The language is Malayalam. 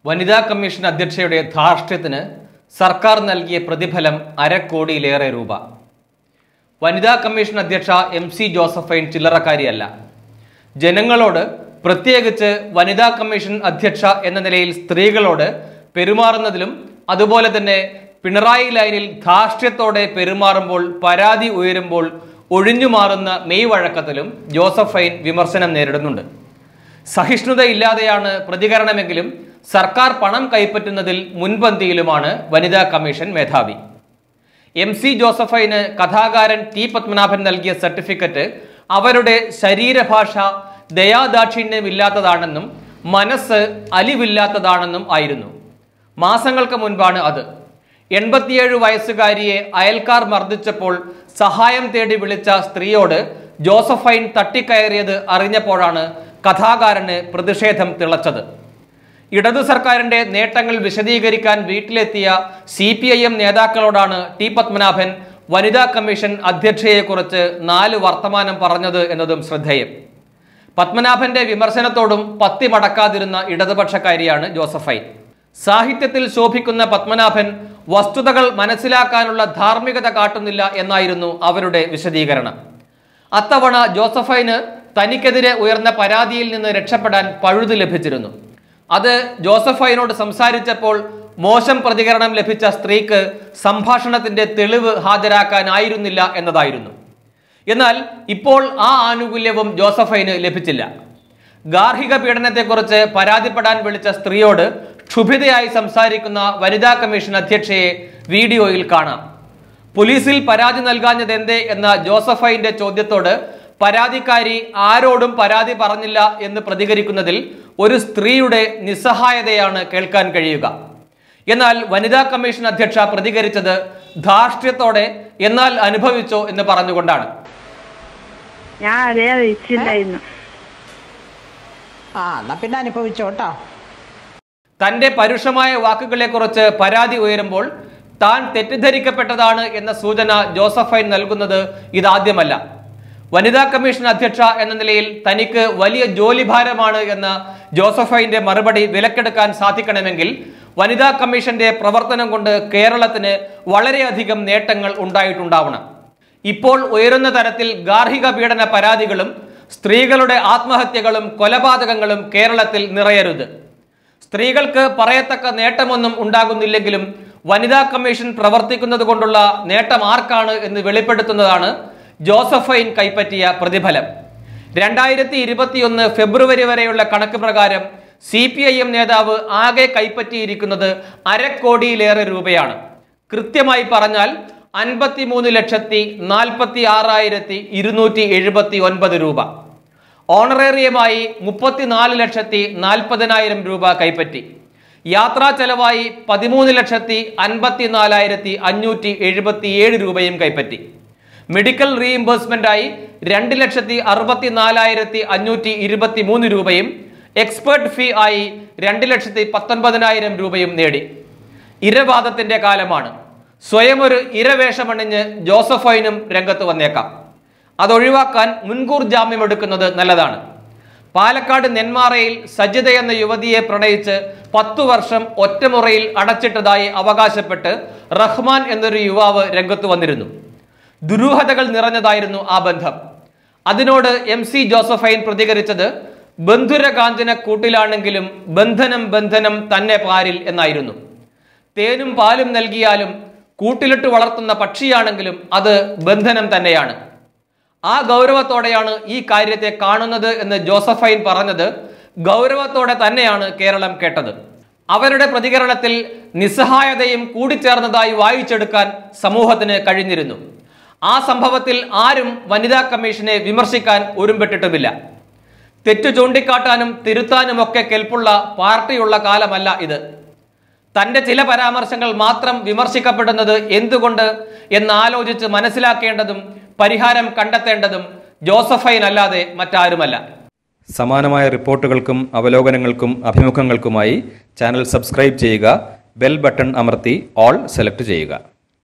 വനിതാ കമ്മീഷൻ അധ്യക്ഷയുടെ ധാർഷ്ട്യത്തിന് സർക്കാർ നൽകിയ പ്രതിഫലം അരക്കോടിയിലേറെ രൂപ വനിതാ കമ്മീഷൻ അധ്യക്ഷ എം സി ജോസഫൈൻ ചില്ലറക്കാരിയല്ല ജനങ്ങളോട് പ്രത്യേകിച്ച് വനിതാ കമ്മീഷൻ അധ്യക്ഷ എന്ന നിലയിൽ സ്ത്രീകളോട് പെരുമാറുന്നതിലും അതുപോലെ തന്നെ പിണറായി ലൈനിൽ ധാർഷ്ട്യത്തോടെ പെരുമാറുമ്പോൾ പരാതി ഉയരുമ്പോൾ ഒഴിഞ്ഞു മാറുന്ന മെയ് വഴക്കത്തിലും ജോസഫൈൻ വിമർശനം നേരിടുന്നുണ്ട് സഹിഷ്ണുതയില്ലാതെയാണ് പ്രതികരണമെങ്കിലും സർക്കാർ പണം കൈപ്പറ്റുന്നതിൽ മുൻപന്തിയിലുമാണ് വനിതാ കമ്മീഷൻ മേധാവി എം സി ജോസഫൈന് കഥാകാരൻ ടി പത്മനാഭൻ നൽകിയ സർട്ടിഫിക്കറ്റ് അവരുടെ ശരീരഭാഷ ദയാദാക്ഷിണ്യമില്ലാത്തതാണെന്നും മനസ്സ് അലിവില്ലാത്തതാണെന്നും ആയിരുന്നു മാസങ്ങൾക്ക് മുൻപാണ് അത് എൺപത്തിയേഴ് വയസ്സുകാരിയെ അയൽക്കാർ മർദ്ദിച്ചപ്പോൾ സഹായം തേടി വിളിച്ച സ്ത്രീയോട് ജോസഫൈൻ തട്ടിക്കയറിയത് അറിഞ്ഞപ്പോഴാണ് കഥാകാരന് പ്രതിഷേധം തിളച്ചത് ഇടതു സർക്കാരിന്റെ നേട്ടങ്ങൾ വിശദീകരിക്കാൻ വീട്ടിലെത്തിയ സി പി ഐ എം നേതാക്കളോടാണ് ടി പത്മനാഭൻ വനിതാ കമ്മീഷൻ അധ്യക്ഷയെക്കുറിച്ച് നാല് വർത്തമാനം പറഞ്ഞത് എന്നതും ശ്രദ്ധേയം പത്മനാഭന്റെ വിമർശനത്തോടും പത്തി മടക്കാതിരുന്ന ഇടതുപക്ഷക്കാരിയാണ് ജോസഫൈൻ സാഹിത്യത്തിൽ ശോഭിക്കുന്ന പത്മനാഭൻ വസ്തുതകൾ മനസ്സിലാക്കാനുള്ള ധാർമ്മികത കാട്ടുന്നില്ല എന്നായിരുന്നു അവരുടെ വിശദീകരണം അത്തവണ ജോസഫൈന് തനിക്കെതിരെ ഉയർന്ന പരാതിയിൽ നിന്ന് രക്ഷപ്പെടാൻ പഴുത് ലഭിച്ചിരുന്നു അത് ജോസഫൈനോട് സംസാരിച്ചപ്പോൾ മോശം പ്രതികരണം ലഭിച്ച സ്ത്രീക്ക് സംഭാഷണത്തിന്റെ തെളിവ് ഹാജരാക്കാനായിരുന്നില്ല എന്നതായിരുന്നു എന്നാൽ ഇപ്പോൾ ആ ആനുകൂല്യവും ജോസഫൈന് ലഭിച്ചില്ല ഗാർഹിക പീഡനത്തെക്കുറിച്ച് പരാതിപ്പെടാൻ വിളിച്ച സ്ത്രീയോട് ക്ഷുഭിതയായി സംസാരിക്കുന്ന വനിതാ കമ്മീഷൻ അധ്യക്ഷയെ വീഡിയോയിൽ കാണാം പോലീസിൽ പരാതി നൽകാഞ്ഞതെന്തേ എന്ന ജോസഫൈന്റെ ചോദ്യത്തോട് പരാതിക്കാരി ആരോടും പരാതി പറഞ്ഞില്ല എന്ന് പ്രതികരിക്കുന്നതിൽ ഒരു സ്ത്രീയുടെ നിസ്സഹായതയാണ് കേൾക്കാൻ കഴിയുക എന്നാൽ വനിതാ കമ്മീഷൻ അധ്യക്ഷ പ്രതികരിച്ചത് ധാർഷ്ട്യത്തോടെ എന്നാൽ അനുഭവിച്ചോ എന്ന് പറഞ്ഞുകൊണ്ടാണ് ഞാൻ അതേ അറിയിച്ചില്ലായിരുന്നു ആ എന്നാ പിന്നെ അനുഭവിച്ചോട്ടോ തന്റെ പരുഷമായ വാക്കുകളെക്കുറിച്ച് പരാതി ഉയരുമ്പോൾ താൻ തെറ്റിദ്ധരിക്കപ്പെട്ടതാണ് എന്ന സൂചന ജോസഫൈൻ നൽകുന്നത് ഇതാദ്യമല്ല വനിതാ കമ്മീഷൻ അധ്യക്ഷ എന്ന നിലയിൽ തനിക്ക് വലിയ ജോലിഭാരമാണ് എന്ന ജോസഫൈന്റെ മറുപടി വിലക്കെടുക്കാൻ സാധിക്കണമെങ്കിൽ വനിതാ കമ്മീഷന്റെ പ്രവർത്തനം കൊണ്ട് കേരളത്തിന് വളരെയധികം നേട്ടങ്ങൾ ഉണ്ടായിട്ടുണ്ടാവണം ഇപ്പോൾ ഉയരുന്ന തരത്തിൽ ഗാർഹിക പീഡന പരാതികളും സ്ത്രീകളുടെ ആത്മഹത്യകളും കൊലപാതകങ്ങളും കേരളത്തിൽ നിറയരുത് സ്ത്രീകൾക്ക് പറയത്തക്ക നേട്ടമൊന്നും ഉണ്ടാകുന്നില്ലെങ്കിലും വനിതാ കമ്മീഷൻ പ്രവർത്തിക്കുന്നത് കൊണ്ടുള്ള നേട്ടം ആർക്കാണ് എന്ന് വെളിപ്പെടുത്തുന്നതാണ് ജോസഫൈൻ കൈപ്പറ്റിയ പ്രതിഫലം രണ്ടായിരത്തി ഇരുപത്തിയൊന്ന് ഫെബ്രുവരി വരെയുള്ള കണക്ക് പ്രകാരം സി പി ഐ എം നേതാവ് ആകെ കൈപ്പറ്റിയിരിക്കുന്നത് അരക്കോടിയിലേറെ രൂപയാണ് കൃത്യമായി പറഞ്ഞാൽ അൻപത്തിമൂന്ന് ലക്ഷത്തി നാൽപ്പത്തി ആറായിരത്തി ഇരുന്നൂറ്റി എഴുപത്തി ഒൻപത് രൂപ ഓണറേറിയമായി മുപ്പത്തിനാല് ലക്ഷത്തി നാൽപ്പതിനായിരം രൂപ കൈപ്പറ്റി യാത്രാ ചെലവായി പതിമൂന്ന് ലക്ഷത്തി അൻപത്തിനാലായിരത്തി അഞ്ഞൂറ്റി എഴുപത്തിയേഴ് രൂപയും കൈപ്പറ്റി മെഡിക്കൽ റീഇംബേഴ്സ്മെന്റായി രണ്ട് ലക്ഷത്തി അറുപത്തിനാലായിരത്തി അഞ്ഞൂറ്റി ഇരുപത്തി മൂന്ന് രൂപയും എക്സ്പേർട്ട് ഫീ ആയി രണ്ട് ലക്ഷത്തി പത്തൊൻപതിനായിരം രൂപയും നേടി ഇരവാദത്തിന്റെ കാലമാണ് സ്വയം ഒരു ഇരവേഷമണിഞ്ഞ് ജോസഫൈനും രംഗത്ത് വന്നേക്കാം അതൊഴിവാക്കാൻ മുൻകൂർ ജാമ്യം എടുക്കുന്നത് നല്ലതാണ് പാലക്കാട് നെന്മാറയിൽ സജിത എന്ന യുവതിയെ പ്രണയിച്ച് പത്തു വർഷം ഒറ്റമുറയിൽ അടച്ചിട്ടതായി അവകാശപ്പെട്ട് റഹ്മാൻ എന്നൊരു യുവാവ് രംഗത്ത് വന്നിരുന്നു ദുരൂഹതകൾ നിറഞ്ഞതായിരുന്നു ആ ബന്ധം അതിനോട് എം സി ജോസഫൈൻ പ്രതികരിച്ചത് ബന്ധുരകാഞ്ചന കൂട്ടിലാണെങ്കിലും ബന്ധനം ബന്ധനം തന്നെ പാരിൽ എന്നായിരുന്നു തേനും പാലും നൽകിയാലും കൂട്ടിലിട്ട് വളർത്തുന്ന പക്ഷിയാണെങ്കിലും അത് ബന്ധനം തന്നെയാണ് ആ ഗൗരവത്തോടെയാണ് ഈ കാര്യത്തെ കാണുന്നത് എന്ന് ജോസഫൈൻ പറഞ്ഞത് ഗൗരവത്തോടെ തന്നെയാണ് കേരളം കേട്ടത് അവരുടെ പ്രതികരണത്തിൽ നിസ്സഹായതയും കൂടിച്ചേർന്നതായി വായിച്ചെടുക്കാൻ സമൂഹത്തിന് കഴിഞ്ഞിരുന്നു ആ സംഭവത്തിൽ ആരും വനിതാ കമ്മീഷനെ വിമർശിക്കാൻ ഒരുമ്പെട്ടിട്ടുമില്ല തെറ്റു ചൂണ്ടിക്കാട്ടാനും തിരുത്താനും ഒക്കെ കെൽപ്പുള്ള പാർട്ടിയുള്ള കാലമല്ല ഇത് തന്റെ ചില പരാമർശങ്ങൾ മാത്രം വിമർശിക്കപ്പെടുന്നത് എന്തുകൊണ്ട് എന്നാലോചിച്ച് മനസ്സിലാക്കേണ്ടതും പരിഹാരം കണ്ടെത്തേണ്ടതും ജോസഫൈൻ അല്ലാതെ മറ്റാരുമല്ല സമാനമായ റിപ്പോർട്ടുകൾക്കും അവലോകനങ്ങൾക്കും അഭിമുഖങ്ങൾക്കുമായി ചാനൽ സബ്സ്ക്രൈബ് ചെയ്യുക ബെൽ ബട്ടൺ അമർത്തി ഓൾ സെലക്ട് ചെയ്യുക